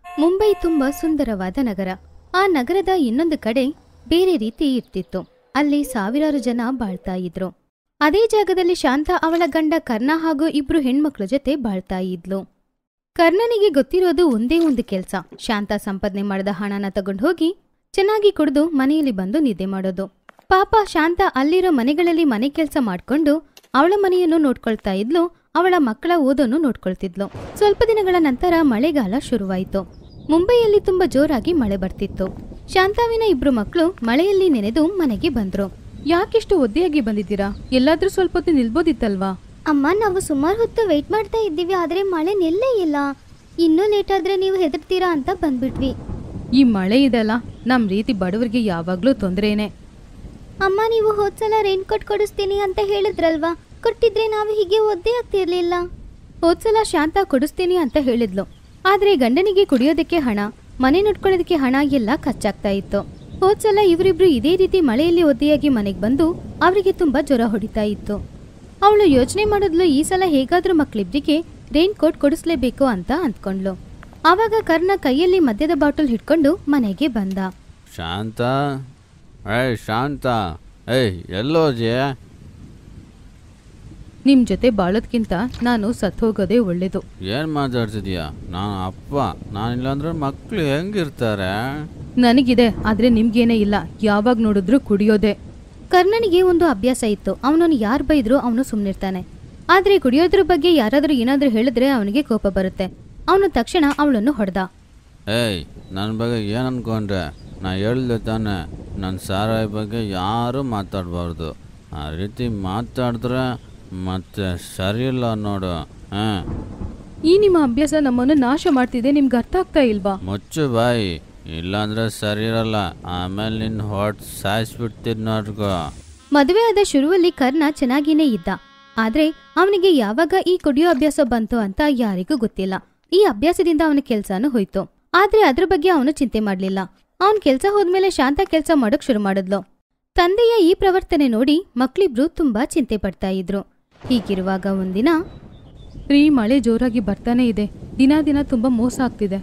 ಮುಂಬೈ ತುಂಬಾ ಸುಂದರವಾದ ನಗರ ಆ ನಗರದ ಇನ್ನೊಂದು ಕಡೆ ಬೇರೆ ರೀತಿ ಇರ್ತಿತ್ತು ಅಲ್ಲಿ ಸಾವಿರಾರು ಜನ ಬಾಳ್ತಾ ಇದ್ರು ಅದೇ ಜಾಗದಲ್ಲಿ ಶಾಂತ ಅವಳ ಗಂಡ ಕರ್ಣ ಹಾಗೂ ಇಬ್ರು ಹೆಣ್ಮಕ್ಳ ಜೊತೆ ಬಾಳ್ತಾ ಇದ್ಲು ಕರ್ಣನಿಗೆ ಗೊತ್ತಿರೋದು ಒಂದೇ ಒಂದು ಕೆಲ್ಸ ಶಾಂತ ಸಂಪಾದನೆ ಮಾಡಿದ ಹಣನ ತಗೊಂಡು ಹೋಗಿ ಚೆನ್ನಾಗಿ ಕುಡಿದು ಮನೆಯಲ್ಲಿ ಬಂದು ನಿದ್ದೆ ಮಾಡೋದು ಪಾಪ ಶಾಂತ ಅಲ್ಲಿರೋ ಮನೆಗಳಲ್ಲಿ ಮನೆ ಕೆಲಸ ಮಾಡ್ಕೊಂಡು ಅವಳ ಮನೆಯನ್ನು ನೋಡ್ಕೊಳ್ತಾ ಇದ್ಲು ಅವಳ ಮಕ್ಕಳ ಓದನ್ನು ನೋಡ್ಕೊಳ್ತಿದ್ಲು ಸ್ವಲ್ಪ ದಿನಗಳ ನಂತರ ಮಳೆಗಾಲ ಶುರುವಾಯಿತು ಮುಂಬೈಯಲ್ಲಿ ತುಂಬಾ ಜೋರಾಗಿ ಮಳೆ ಬರ್ತಿತ್ತು ಶಾಂತಾವಿನ ಇಬ್ರು ಮಕ್ಕಳು ಮಳೆಯಲ್ಲಿ ನೆನೆದು ಮನೆಗೆ ಬಂದ್ರು ಯಾಕಿಷ್ಟು ಒದ್ದೆಯಾಗಿ ಬಂದಿದ್ದೀರಾ ಎಲ್ಲಾದ್ರೂ ಸ್ವಲ್ಪ ಹೊತ್ತು ನಿಲ್ಬೋದಿತ್ತಲ್ವಾ ಅಮ್ಮ ನಾವು ಸುಮಾರು ಹೊತ್ತು ವೆಯ್ಟ್ ಮಾಡ್ತಾ ಇದ್ದೀವಿ ಆದರೆ ಮಳೆ ನಿಲ್ಲೇ ಇಲ್ಲ ಇನ್ನೂ ಲೇಟ್ ಆದ್ರೆ ನೀವು ಹೆದರ್ತೀರಾ ಅಂತ ಬಂದ್ಬಿಟ್ವಿ ಈ ಮಳೆ ಇದಲ್ಲ ನಮ್ ರೀತಿ ಬಡವರಿಗೆ ಯಾವಾಗ್ಲೂ ತೊಂದ್ರೆನೆ ಅಮ್ಮ ನೀವು ಹೋದ್ಸಲ ರೈನ್ ಕೋಟ್ ಕೊಡಿಸ್ತೀನಿ ಅಂತ ಹೇಳಿದ್ರಲ್ವಾ ಕೊಟ್ಟಿದ್ರೆ ನಾವು ಹೀಗೆ ಒದ್ದೆ ಆಗ್ತಿರ್ಲಿಲ್ಲ ಹೋದ್ಸಲ ಶಾಂತ ಕೊಡಿಸ್ತೀನಿ ಅಂತ ಹೇಳಿದ್ಲು ಆದ್ರೆ ಗಂಡನಿಗೆ ಕುಡಿಯೋದಕ್ಕೆ ಹಣ ಮನೆ ನೋಡ್ಕೊಳ್ಳೋದಕ್ಕೆ ಹಣ ಎಲ್ಲ ಖರ್ಚಾಗ್ತಾ ಇತ್ತು ಹೋದ್ಸಲ ಇವರಿಬ್ರು ಇದೇ ರೀತಿ ಮಳೆಯಲ್ಲಿ ಒದ್ದೆಯಾಗಿ ಮನೆಗೆ ಬಂದು ಅವರಿಗೆ ತುಂಬಾ ಜ್ವರ ಹೊಡಿತಾ ಇತ್ತು ಅವಳು ಯೋಚನೆ ಮಾಡಿದ್ಲು ಈ ಸಲ ಹೇಗಾದ್ರೂ ಮಕ್ಳಿಬ್ರಿಗೆ ರೈನ್ ಕೋಟ್ ಕೊಡಿಸ್ಲೇಬೇಕು ಅಂತ ಅಂದ್ಕೊಂಡ್ಲು ಆವಾಗ ಕರ್ಣ ಕೈಯಲ್ಲಿ ಮದ್ಯದ ಬಾಟಲ್ ಹಿಡ್ಕೊಂಡು ಮನೆಗೆ ಬಂದ ಶಾಂತ ಏಯ್ ಶಾಂತ ಏಯ್ ಎಲ್ಲೋದ್ಯೆ ನಿಮ್ ಜೊತೆ ಬಾಳೋದ್ಕಿಂತ ನಾನು ಸತ್ ಹೋಗೋದೇ ಒಳ್ಳೇದು ಏನು ಮಾತಾಡ್ತಿದ್ಯಾ ನಾನು ಅಪ್ಪ ನಾನಿಲ್ಲಾಂದ್ರೆ ಮಕ್ಕಳು ಹೆಂಗಿರ್ತಾರೆ ನನಗಿದೆ ಆದ್ರೆ ನಿಮ್ಗೇನೇ ಇಲ್ಲ ಯಾವಾಗ ನೋಡಿದ್ರು ಕುಡಿಯೋದೇ ಕರ್ಣನಿಗೆ ಒಂದು ಅಭ್ಯಾಸ ಇತ್ತು ಅವನನ್ನು ಯಾರು ಬೈದ್ರು ಅವನು ಸುಮ್ಮನಿರ್ತಾನೆ ಆದ್ರೆ ಕುಡಿಯೋದ್ರ ಬಗ್ಗೆ ಯಾರಾದ್ರೂ ಏನಾದ್ರೂ ಹೇಳಿದ್ರೆ ಅವನಿಗೆ ಕೋಪ ಬರುತ್ತೆ ಅವನು ತಕ್ಷಣ ಅವಳನ್ನು ಹೊಡೆದ ಏಯ್ ನನ್ನ ಬಗ್ಗೆ ಏನು ಅನ್ಕೊಂಡ್ರೆ ನಾ ಹೇಳ್ದೆ ತಾನೆ ನನ್ನ ಸಾರಾಯಿ ಬಗ್ಗೆ ಯಾರೂ ಮಾತಾಡಬಾರ್ದು ಆ ರೀತಿ ಮಾತಾಡಿದ್ರೆ ಮತ್ತೆ ಸರಿಯಿಲ್ಲ ನೋಡು ಹಾಂ ಈ ನಿಮ್ಮ ಅಭ್ಯಾಸ ನಮ್ಮನ್ನು ನಾಶ ಮಾಡ್ತಿದೆ ನಿಮ್ಗೆ ಅರ್ಥ ಆಗ್ತಾ ಇಲ್ವಾ ಮುಚ್ಚು ಬಾಯಿ ಇಲ್ಲಾಂದ್ರೆ ಸರಿ ಇರಲ್ಲ ಆಮೇಲೆ ನಿನ್ನ ಹೊಟ್ಟು ಸಾಯಿಸ್ಬಿಡ್ತೀನಿ ನೋಡ್ಕೋ ಮದುವೆ ಆದ ಶುರುವಲ್ಲಿ ಕರ್ಣ ಚೆನ್ನಾಗಿನೇ ಇದ್ದ ಆದ್ರೆ ಅವನಿಗೆ ಯಾವಾಗ ಈ ಕುಡಿಯೋ ಅಭ್ಯಾಸ ಬಂತು ಅಂತ ಯಾರಿಗೂ ಗೊತ್ತಿಲ್ಲ ಈ ಅಭ್ಯಾಸದಿಂದ ಅವನ ಕೆಲ್ಸಾನು ಹೋಯ್ತು ಆದ್ರೆ ಅದ್ರ ಬಗ್ಗೆ ಅವನು ಚಿಂತೆ ಮಾಡ್ಲಿಲ್ಲ ಅವನ್ ಕೆಲ್ಸ ಹೋದ್ಮೇಲೆ ಶಾಂತ ಕೆಲ್ಸ ಮಾಡೋಕ್ ಶುರು ಮಾಡಿದ್ಲು ತಂದೆಯ ಈ ಪ್ರವರ್ತನೆ ನೋಡಿ ಮಕ್ಳಿಬ್ರು ತುಂಬಾ ಚಿಂತೆ ಪಡ್ತಾ ಇದ್ರು ಹೀಗಿರುವಾಗ ಒಂದಿನ ರೀ ಮಳೆ ಜೋರಾಗಿ ಬರ್ತಾನೆ ಇದೆ ದಿನ ದಿನ ತುಂಬಾ ಮೋಸ ಆಗ್ತಿದೆ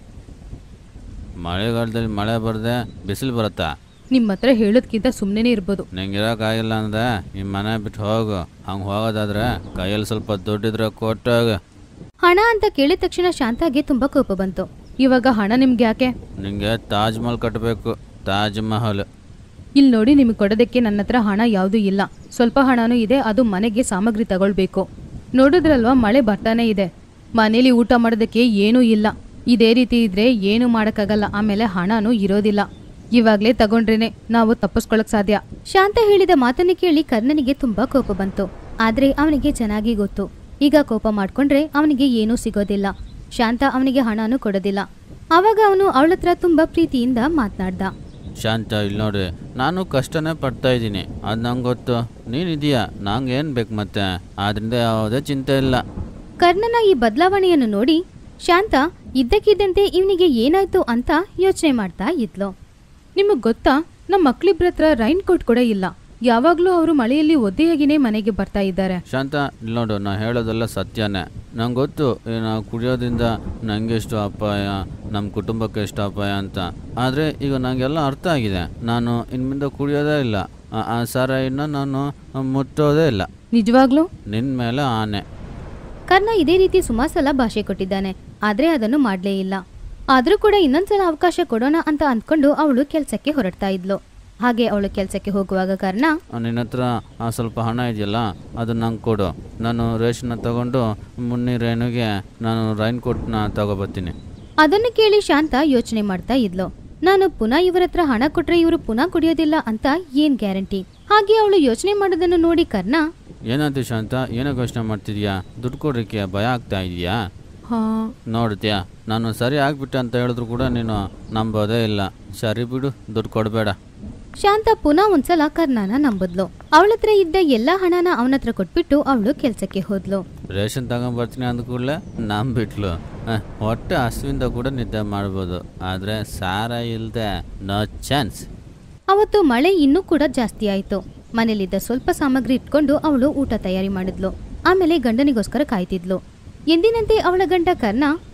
ಮಳೆಗಾಲದಲ್ಲಿ ಮಳೆ ಬರದೆ ಬಿಸಿಲು ಬರುತ್ತಾ ನಿಮ್ಮ ಹತ್ರ ಹೇಳೋದ್ಕಿಂತ ಸುಮ್ಮನೆ ಇರ್ಬೋದು ನಿಂಗೆ ಇರೋಕ್ಕಾಗಿಲ್ಲ ಅಂದ್ರೆ ನಿಮ್ಮ ಮನೆ ಬಿಟ್ಟು ಹೋಗು ಹಂಗೆ ಹೋಗೋದಾದ್ರೆ ಕೈಯಲ್ಲಿ ಸ್ವಲ್ಪ ದುಡ್ಡಿದ್ರೆ ಕೊಟ್ಟೋಗು ಹಣ ಅಂತ ಕೇಳಿದ ತಕ್ಷಣ ಶಾಂತಾಗೆ ತುಂಬಾ ಕೋಪ ಬಂತು ಇವಾಗ ಹಣ ನಿಮ್ಗೆ ಯಾಕೆ ನಿಂಗೆ ತಾಜ್ ಮಹಲ್ ಕಟ್ಟಬೇಕು ತಾಜ್ ಮಹಲ್ ಇಲ್ಲಿ ನೋಡಿ ನಿಮಗೆ ಕೊಡೋದಕ್ಕೆ ನನ್ನ ಹತ್ರ ಹಣ ಯಾವುದೂ ಇಲ್ಲ ಸ್ವಲ್ಪ ಹಣನೂ ಇದೆ ಅದು ಮನೆಗೆ ಸಾಮಗ್ರಿ ತಗೊಳ್ಬೇಕು ನೋಡಿದ್ರಲ್ವಾ ಮಳೆ ಬರ್ತಾನೆ ಇದೆ ಮನೇಲಿ ಊಟ ಮಾಡೋದಕ್ಕೆ ಏನೂ ಇಲ್ಲ ಇದೇ ರೀತಿ ಇದ್ರೆ ಏನು ಮಾಡೋಕ್ಕಾಗಲ್ಲ ಆಮೇಲೆ ಹಣನೂ ಇರೋದಿಲ್ಲ ಇವಾಗಲೇ ತಗೊಂಡ್ರೇನೆ ನಾವು ತಪ್ಪಿಸ್ಕೊಳಕ್ ಸಾಧ್ಯ ಶಾಂತ ಹೇಳಿದ ಮಾತನ್ನು ಕೇಳಿ ಕರ್ಣನಿಗೆ ತುಂಬಾ ಕೋಪ ಬಂತು ಆದ್ರೆ ಅವನಿಗೆ ಚೆನ್ನಾಗಿ ಗೊತ್ತು ಈಗ ಕೋಪ ಮಾಡ್ಕೊಂಡ್ರೆ ಅವನಿಗೆ ಏನೂ ಸಿಗೋದಿಲ್ಲ ಶಾಂತ ಅವನಿಗೆ ಹಣನೂ ಕೊಡೋದಿಲ್ಲ ಆವಾಗ ಅವನು ಅವಳತ್ರ ತುಂಬಾ ಪ್ರೀತಿಯಿಂದ ಮಾತನಾಡ್ದ ಶಾಂತ ಇಲ್ಲಿ ನೋಡಿ ನಾನು ಕಷ್ಟನೇ ಪಡ್ತಾ ಇದ್ದೀನಿ ಅದು ನಂಗೆ ಗೊತ್ತು ನೀನಿದೀಯಾ ನಂಗೆ ಏನು ಬೇಕು ಮತ್ತೆ ಆದ್ರಿಂದ ಯಾವುದೇ ಚಿಂತೆ ಇಲ್ಲ ಕರ್ಣನ ಈ ಬದಲಾವಣೆಯನ್ನು ನೋಡಿ ಶಾಂತ ಇದ್ದಕ್ಕಿದ್ದಂತೆ ಇವನಿಗೆ ಏನಾಯ್ತು ಅಂತ ಯೋಚನೆ ಮಾಡ್ತಾ ಇದ್ಲು ನಿಮಗೆ ಗೊತ್ತಾ ನಮ್ಮ ಮಕ್ಳಿಬ್ರ ಹತ್ರ ರೈನ್ ಕೋಟ್ ಕೂಡ ಇಲ್ಲ ಯಾವಾಗಲೂ ಅವರು ಮಳೆಯಲ್ಲಿ ಒದ್ದೆಯಾಗಿನೇ ಮನೆಗೆ ಬರ್ತಾ ಇದ್ದಾರೆ ಶಾಂತ ಇಲ್ಲಿ ನೋಡು ನಾ ಹೇಳೋದೆಲ್ಲ ಸತ್ಯನೇ ನಂಗೆ ಗೊತ್ತು ಈ ನಾವು ಕುಡಿಯೋದ್ರಿಂದ ನಂಗೆ ಎಷ್ಟು ಅಪಾಯ ನಮ್ಮ ಕುಟುಂಬಕ್ಕೆ ಎಷ್ಟು ಅಪಾಯ ಅಂತ ಆದರೆ ಈಗ ನನಗೆಲ್ಲ ಅರ್ಥ ಆಗಿದೆ ನಾನು ಇನ್ಮಿಂದ ಕುಡಿಯೋದೇ ಇಲ್ಲ ಆ- ಆ ಸಾರಾಯಿನ ನಾನು ಮುಟ್ಟೋದೇ ಇಲ್ಲ ನಿಜವಾಗ್ಲೂ ನಿನ್ನ ಮೇಲೆ ಆನೆ ಕರ್ಣ ಇದೇ ರೀತಿ ಸುಮಾರು ಸಲ ಭಾಷೆ ಕೊಟ್ಟಿದ್ದಾನೆ ಆದ್ರೆ ಅದನ್ನು ಮಾಡ್ಲೇ ಇಲ್ಲ ಆದ್ರೂ ಕೂಡ ಇನ್ನೊಂದ್ಸಲ ಅವಕಾಶ ಕೊಡೋಣ ಅಂತ ಅಂದ್ಕೊಂಡು ಅವಳು ಕೆಲ್ಸಕ್ಕೆ ಹೊರಡ್ತಾ ಇದ್ಲು ಹಾಗೆ ಅವಳು ಕೆಲ್ಸಕ್ಕೆ ಹೋಗುವಾಗ ಕರ್ಣ ನಿನ್ನ ಹತ್ರ ಆ ಸ್ವಲ್ಪ ಹಣ ಇದೆಯಲ್ಲ ಅದನ್ನ ನಂಗೆ ಕೊಡು ನಾನು ರೇಷನ್ನ ತಗೊಂಡು ಮುನ್ನಿ ರೇಣುಗೆ ನಾನು ರೈನ್ ಕೋಟ್ನ ತಗೋಬರ್ತೀನಿ ಅದನ್ನು ಕೇಳಿ ಶಾಂತ ಯೋಚನೆ ಮಾಡ್ತಾ ಇದ್ಲು ನಾನು ಪುನಃ ಇವರ ಹತ್ರ ಹಣ ಕೊಟ್ರೆ ಇವರು ಪುನಃ ಕುಡಿಯೋದಿಲ್ಲ ಅಂತ ಏನ್ ಗ್ಯಾರಂಟಿ ಹಾಗೆ ಅವಳು ಯೋಚನೆ ಮಾಡೋದನ್ನು ನೋಡಿ ಕರ್ಣ ಏನಾಯ್ತು ಶಾಂತ ಏನಕ್ಕೆ ಯೋಚನೆ ಮಾಡ್ತಿದ್ಯಾ ದುಡ್ಡು ಕೊಡ್ಲಿಕ್ಕೆ ಭಯ ಆಗ್ತಾ ಇದೆಯಾ ಹಾ ನೋಡ್ತೀಯಾ ನಾನು ಸರಿ ಆಗ್ಬಿಟ್ಟೆ ಅಂತ ಹೇಳಿದ್ರು ಕೂಡ ನೀನು ನಂಬೋದೇ ಇಲ್ಲ ಸರಿ ಬಿಡು ದುಡ್ಡು ಕೊಡಬೇಡ ಶಾಂತ ಪುನಃ ಒಂದ್ಸಲ ಕರ್ಣನ ನಂಬುದ್ಲು ಅವಳತ್ರ ಇದ್ದ ಎಲ್ಲಾ ಹಣನ ಅವನ ಹತ್ರ ಕೊಟ್ಬಿಟ್ಟು ಅವಳು ಕೆಲ್ಸಕ್ಕೆ ಹೋದ್ಲು ರೇಷನ್ ತಗೊಂಬರ್ತೀನಿ ಅಂದ ಕೂಡಲೇ ನಂಬಿಟ್ಲು ಹ, ಹೊಟ್ಟೆ ಹಸುವಿಂದ ಕೂಡ ನಿದ್ದೆ ಮಾಡ್ಬೋದು ಆದರೆ ಸಾರ ಇಲ್ಲದೆ ನೋ ಚಾನ್ಸ್ ಅವತ್ತು ಮಳೆ ಇನ್ನೂ ಕೂಡ ಜಾಸ್ತಿ ಆಯ್ತು ಮನೇಲಿದ್ದ ಸ್ವಲ್ಪ ಸಾಮಗ್ರಿ ಇಟ್ಕೊಂಡು ಅವಳು ಊಟ ತಯಾರಿ ಮಾಡಿದ್ಲು ಆಮೇಲೆ ಗಂಡನಿಗೋಸ್ಕರ ಕಾಯ್ತಿದ್ಲು ಎಂದಿನಂತೆ ಅವಳ ಗಂಡ ಕರ್ಣ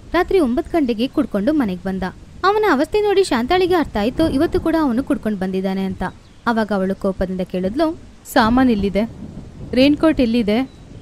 ರಾತ್ರಿ ಒಂಬತ್ತು ಗಂಟೆಗೆ ಕುಡ್ಕೊಂಡು ಮನೆಗೆ ಬಂದ ಅವನ ಅವಸ್ಥೆ ನೋಡಿ ಶಾಂತಾಳಿಗೆ ಅರ್ಥ ಆಯ್ತು ಇವತ್ತು ಕೂಡ ಅವನು ಕುಡ್ಕೊಂಡು ಬಂದಿದ್ದಾನೆ ಅಂತ ಅವಾಗ ಅವಳು ಕೋಪದಿಂದ ಕೇಳಿದ್ಲು ಸಾಮಾನು ಎಲ್ಲಿದೆ ರೇನ್ಕೋಟ್ ಎಲ್ಲಿದೆ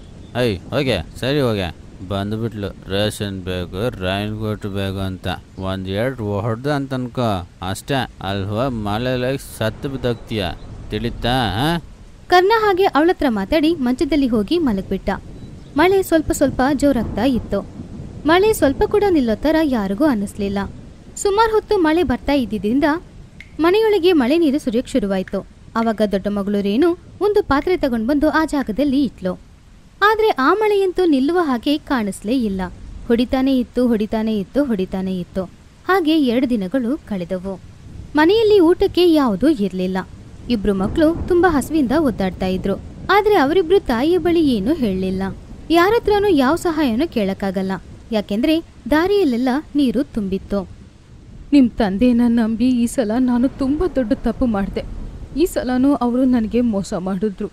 ಐ ಹೋಗೆ ಸರಿ ಹೋಗೆ ಬಂದ್ಬಿಟ್ಲು ರೇಷನ್ ಬೇಕು ರೈನ್ ಕೋಟ್ ಬೇಕು ಅಂತ ಒಂದು ಎರಡು ಹೊಡೆದ ಅಂತ ಅನ್ಕೋ ಅಷ್ಟೇ ಅಲ್ಲಿ ಹೋಗಿ ಮಳೆಲಾಗಿ ಸತ್ತು ಬಿದ್ದೋಗ್ತೀಯ ತಿಳಿತಾ ಹಾಂ ಕರ್ಣ ಹಾಗೆ ಅವಳತ್ರ ಮಾತಾಡಿ ಮಂಚದಲ್ಲಿ ಹೋಗಿ ಮಲಗ್ಬಿಟ್ಟ ಮಳೆ ಸ್ವಲ್ಪ ಸ್ವಲ್ಪ ಜೋರಾಗ್ತಾ ಇತ್ತು ಮಳೆ ಸ್ವಲ್ಪ ಕೂಡ ನಿಲ್ಲೋ ಥರ ಯಾರಿಗೂ ಅನ್ನಿಸ್ಲಿಲ್ಲ ಸುಮಾರು ಹೊತ್ತು ಮಳೆ ಬರ್ತಾ ಇದ್ದಿದ್ದರಿಂದ ಮನೆಯೊಳಗೆ ಮಳೆ ನೀರು ಸುರಿಯಕ್ ಶುರುವಾಯ್ತು ಆವಾಗ ದೊಡ್ಡ ಮಗಳು ರೇಣು ಒಂದು ಪಾತ್ರೆ ತಗೊಂಡು ಬಂದು ಆ ಜಾಗದಲ್ಲಿ ಇಟ್ಲು ಆದ್ರೆ ಆ ಮಳೆಯಂತೂ ನಿಲ್ಲುವ ಹಾಗೆ ಕಾಣಿಸ್ಲೇ ಇಲ್ಲ ಹೊಡಿತಾನೇ ಇತ್ತು ಹೊಡಿತಾನೇ ಇತ್ತು ಹೊಡಿತಾನೇ ಇತ್ತು ಹಾಗೆ ಎರಡು ದಿನಗಳು ಕಳೆದವು ಮನೆಯಲ್ಲಿ ಊಟಕ್ಕೆ ಯಾವುದೂ ಇರಲಿಲ್ಲ ಇಬ್ರು ಮಕ್ಕಳು ತುಂಬಾ ಹಸುವಿಂದ ಒದ್ದಾಡ್ತಾ ಇದ್ರು ಆದ್ರೆ ಅವರಿಬ್ರು ತಾಯಿಯ ಬಳಿ ಏನೂ ಹೇಳಲಿಲ್ಲ ಯಾರತ್ರನೂ ಯಾವ ಸಹಾಯನೂ ಕೇಳಕ್ಕಾಗಲ್ಲ ಯಾಕೆಂದ್ರೆ ದಾರಿಯಲ್ಲೆಲ್ಲ ನೀರು ತುಂಬಿತ್ತು ನಿಮ್ಮ ತಂದೆನ ನಂಬಿ ಈ ಸಲ ನಾನು ತುಂಬ ದೊಡ್ಡ ತಪ್ಪು ಮಾಡಿದೆ ಈ ಸಲನೂ ಅವರು ನನಗೆ ಮೋಸ ಮಾಡಿದ್ರು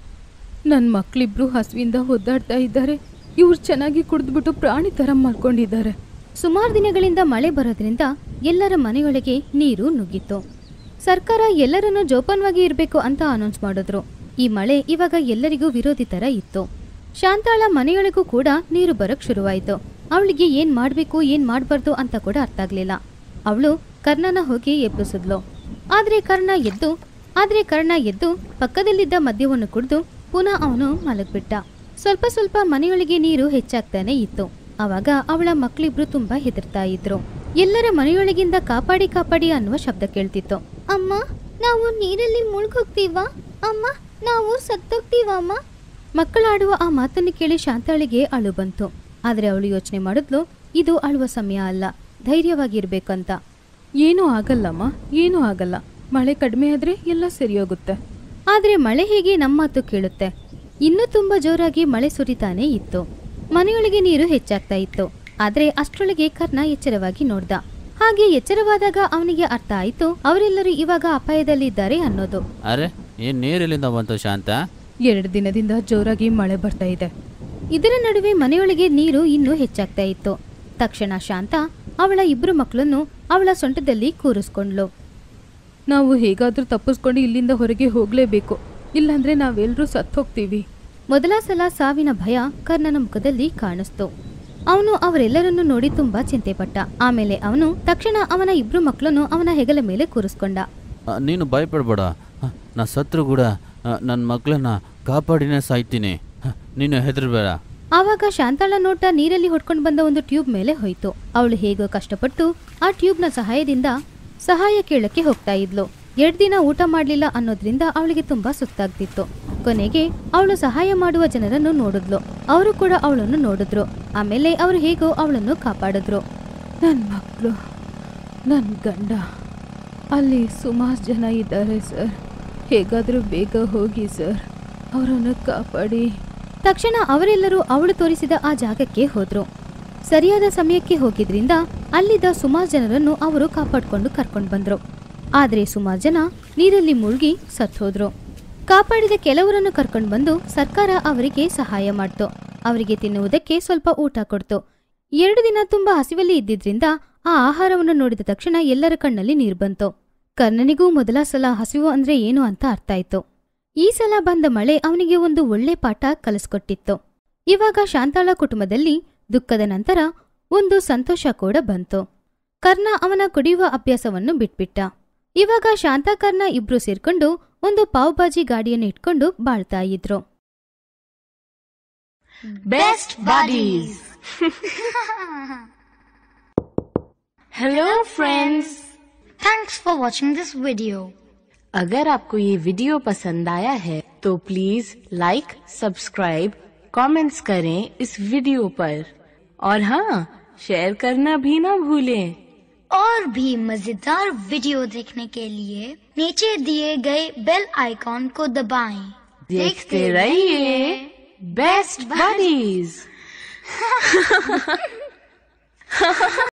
ನನ್ನ ಮಕ್ಕಳಿಬ್ರು ಹಸುವಿಂದ ಒದ್ದಾಡ್ತಾ ಇದ್ದಾರೆ ಇವ್ರು ಚೆನ್ನಾಗಿ ಕುಡಿದ್ಬಿಟ್ಟು ಪ್ರಾಣಿ ಥರ ಮಾಡ್ಕೊಂಡಿದ್ದಾರೆ ಸುಮಾರು ದಿನಗಳಿಂದ ಮಳೆ ಬರೋದ್ರಿಂದ ಎಲ್ಲರ ಮನೆಯೊಳಗೆ ನೀರು ನುಗ್ಗಿತ್ತು ಸರ್ಕಾರ ಎಲ್ಲರನ್ನೂ ಜೋಪಾನವಾಗಿ ಇರಬೇಕು ಅಂತ ಅನೌನ್ಸ್ ಮಾಡಿದ್ರು ಈ ಮಳೆ ಇವಾಗ ಎಲ್ಲರಿಗೂ ವಿರೋಧಿ ತರ ಇತ್ತು ಶಾಂತಾಳ ಮನೆಯೊಳಗೂ ಕೂಡ ನೀರು ಬರಕ್ ಶುರುವಾಯಿತು ಅವಳಿಗೆ ಏನ್ ಮಾಡ್ಬೇಕು ಏನ್ ಮಾಡ್ಬಾರ್ದು ಅಂತ ಕೂಡ ಅರ್ಥ ಆಗ್ಲಿಲ್ಲ ಅವಳು ಕರ್ಣನ ಹೋಗಿ ಎಬ್ಬಿಸಿದ್ಲು ಆದ್ರೆ ಕರ್ಣ ಎದ್ದು ಆದ್ರೆ ಕರ್ಣ ಎದ್ದು ಪಕ್ಕದಲ್ಲಿದ್ದ ಮದ್ಯವನ್ನು ಕುಡಿದು ಪುನಃ ಅವನು ಮಲಗ್ಬಿಟ್ಟ ಸ್ವಲ್ಪ ಸ್ವಲ್ಪ ಮನೆಯೊಳಗೆ ನೀರು ಹೆಚ್ಚಾಗ್ತಾನೆ ಇತ್ತು ಆವಾಗ ಅವಳ ಮಕ್ಕಳಿಬ್ರು ತುಂಬಾ ಹೆದರ್ತಾ ಇದ್ರು ಎಲ್ಲರ ಮನೆಯೊಳಗಿಂದ ಕಾಪಾಡಿ ಕಾಪಾಡಿ ಅನ್ನುವ ಶಬ್ದ ಕೇಳ್ತಿತ್ತು ಅಮ್ಮ ನಾವು ನೀರಲ್ಲಿ ಮುಳುಗೋಗ್ತೀವಾ ಅಮ್ಮ ನಾವು ಸತ್ತೋಗ್ತೀವಾ ಅಮ್ಮ ಮಕ್ಕಳಾಡುವ ಆ ಮಾತನ್ನು ಕೇಳಿ ಶಾಂತಾಳಿಗೆ ಅಳು ಬಂತು ಆದ್ರೆ ಅವಳು ಯೋಚನೆ ಮಾಡಿದ್ಲು ಇದು ಅಳುವ ಸಮಯ ಅಲ್ಲ ಧೈರ್ಯವಾಗಿರ್ಬೇಕಂತ ಏನೂ ಆಗಲ್ಲಮ್ಮ ಏನೂ ಆಗಲ್ಲ ಮಳೆ ಕಡಿಮೆ ಆದರೆ ಎಲ್ಲ ಸರಿ ಹೋಗುತ್ತೆ ಆದ್ರೆ ಮಳೆ ಹೇಗೆ ನಮ್ಮ ಮಾತು ಕೇಳುತ್ತೆ ಇನ್ನೂ ತುಂಬಾ ಜೋರಾಗಿ ಮಳೆ ಸುರಿತಾನೇ ಇತ್ತು ಮನೆಯೊಳಗೆ ನೀರು ಹೆಚ್ಚಾಗ್ತಾ ಇತ್ತು ಆದ್ರೆ ಅಷ್ಟರೊಳಗೆ ಕರ್ಣ ಎಚ್ಚರವಾಗಿ ನೋಡ್ದ ಹಾಗೆ ಎಚ್ಚರವಾದಾಗ ಅವನಿಗೆ ಅರ್ಥ ಆಯ್ತು ಅವರೆಲ್ಲರೂ ಇವಾಗ ಅಪಾಯದಲ್ಲಿದ್ದಾರೆ ಅನ್ನೋದು ಅರೆ ಏನು ನೀರಿಲ್ಲಿಂದ ಬಂತು ಶಾಂತ ಎರಡು ದಿನದಿಂದ ಜೋರಾಗಿ ಮಳೆ ಬರ್ತಾ ಇದೆ ಇದರ ನಡುವೆ ಮನೆಯೊಳಗೆ ನೀರು ಇನ್ನೂ ಹೆಚ್ಚಾಗ್ತಾ ಇತ್ತು ತಕ್ಷಣ ಶಾಂತ ಅವಳ ಇಬ್ರು ಮಕ್ಕಳನ್ನು ಅವಳ ಸೊಂಟದಲ್ಲಿ ಕೂರಿಸ್ಕೊಂಡ್ಲು ನಾವು ಹೇಗಾದರೂ ತಪ್ಪಿಸ್ಕೊಂಡು ಇಲ್ಲಿಂದ ಹೊರಗೆ ಹೋಗಲೇಬೇಕು ಇಲ್ಲಾಂದ್ರೆ ನಾವೆಲ್ಲರೂ ಸತ್ತು ಹೋಗ್ತೀವಿ ಮೊದಲ ಸಲ ಸಾವಿನ ಭಯ ಕರ್ಣನ ಮುಖದಲ್ಲಿ ಕಾಣಿಸ್ತು ಅವನು ಅವರೆಲ್ಲರನ್ನು ನೋಡಿ ತುಂಬಾ ಚಿಂತೆ ಪಟ್ಟ ಆಮೇಲೆ ಅವನು ತಕ್ಷಣ ಅವನ ಇಬ್ರು ಮಕ್ಕಳನ್ನು ಅವನ ಹೆಗಲ ಮೇಲೆ ಕೂರಿಸ್ಕೊಂಡ ಆ, ನೀನು ಭಯಪಡ್ಬೇಡ ಆ, ನಾ ಸತ್ರು ಕೂಡ ನನ್ನ ಮಕ್ಕಳನ್ನ ಕಾಪಾಡಿನೇ ಸಾಯ್ತೀನಿ ಆ, ನೀನು ಹೆದರ್ಬೇಡ ಆವಾಗ ಶಾಂತಾಳ ನೋಟ ನೀರಲ್ಲಿ ಹೊಡ್ಕೊಂಡು ಬಂದ ಒಂದು ಟ್ಯೂಬ್ ಮೇಲೆ ಹೋಯ್ತು ಅವಳು ಹೇಗೋ ಕಷ್ಟಪಟ್ಟು ಆ ಟ್ಯೂಬ್ನ ಸಹಾಯದಿಂದ ಸಹಾಯ ಕೇಳಕ್ಕೆ ಹೋಗ್ತಾ ಇದ್ಲು ಎರಡ್ ದಿನ ಊಟ ಮಾಡ್ಲಿಲ್ಲ ಅನ್ನೋದ್ರಿಂದ ಅವಳಿಗೆ ತುಂಬಾ ಸುಸ್ತಾಗ್ತಿತ್ತು ಕೊನೆಗೆ ಅವಳು ಸಹಾಯ ಮಾಡುವ ಜನರನ್ನು ನೋಡಿದ್ಲು ಅವರು ಕೂಡ ಅವಳನ್ನು ನೋಡಿದ್ರು ಆಮೇಲೆ ಅವರು ಹೇಗೋ ಅವಳನ್ನು ಕಾಪಾಡಿದ್ರು ನನ್ನ ಮಕ್ಕಳು ನನ್ನ ಗಂಡ ಅಲ್ಲಿ ಸುಮಾರು ಜನ ಇದ್ದಾರೆ ಸರ್ ಹೇಗಾದರೂ ಬೇಗ ಹೋಗಿ ಸರ್ ಅವರನ್ನು ಕಾಪಾಡಿ ತಕ್ಷಣ ಅವರೆಲ್ಲರೂ ಅವಳು ತೋರಿಸಿದ ಆ ಜಾಗಕ್ಕೆ ಹೋದ್ರು ಸರಿಯಾದ ಸಮಯಕ್ಕೆ ಹೋಗಿದ್ರಿಂದ ಅಲ್ಲಿದ್ದ ಸುಮಾರು ಜನರನ್ನು ಅವರು ಕಾಪಾಡ್ಕೊಂಡು ಕರ್ಕೊಂಡು ಬಂದ್ರು ಆದ್ರೆ ಸುಮಾರು ಜನ ನೀರಲ್ಲಿ ಮುಳುಗಿ ಸತ್ತೋದ್ರು ಕಾಪಾಡಿದ ಕೆಲವರನ್ನು ಕರ್ಕೊಂಡು ಬಂದು ಸರ್ಕಾರ ಅವರಿಗೆ ಸಹಾಯ ಮಾಡ್ತು ಅವರಿಗೆ ತಿನ್ನುವುದಕ್ಕೆ ಸ್ವಲ್ಪ ಊಟ ಕೊಡ್ತು ಎರಡು ದಿನ ತುಂಬಾ ಹಸಿವಲ್ಲಿ ಇದ್ದಿದ್ರಿಂದ ಆ ಆಹಾರವನ್ನು ನೋಡಿದ ತಕ್ಷಣ ಎಲ್ಲರ ಕಣ್ಣಲ್ಲಿ ನೀರು ಬಂತು ಕರ್ಣನಿಗೂ ಮೊದಲ ಸಲ ಹಸಿವು ಅಂದ್ರೆ ಏನು ಅಂತ ಅರ್ಥ ಆಯ್ತು ಈ ಸಲ ಬಂದ ಮಳೆ ಅವನಿಗೆ ಒಂದು ಒಳ್ಳೆ ಪಾಠ ಕಲಿಸ್ಕೊಟ್ಟಿತ್ತು ಇವಾಗ ಶಾಂತಾಳ ಕುಟುಂಬದಲ್ಲಿ ದುಃಖದ ನಂತರ ಒಂದು ಸಂತೋಷ ಕೂಡ ಬಂತು ಕರ್ಣ ಅವನ ಕುಡಿಯುವ ಅಭ್ಯಾಸವನ್ನು ಬಿಟ್ಬಿಟ್ಟ ಇವಾಗ ಶಾಂತ ಕರ್ಣ ಇಬ್ರು ಸೇರ್ಕೊಂಡು ಒಂದು ಪಾವ್ ಭಾಜಿ ಗಾಡಿಯನ್ನು ಇಟ್ಕೊಂಡು ಬಾಳ್ತಾ ಇದ್ರು Best Buddies. Hello friends. Thanks for watching this video. अगर आपको ये वीडियो पसंद आया है तो प्लीज लाइक सब्सक्राइब कमेंट्स करें इस वीडियो पर और हाँ शेयर करना भी ना भूलें और भी मजेदार वीडियो देखने के लिए नीचे दिए गए बेल आइकॉन को दबाएं। देखते रहिए बेस्ट बडीज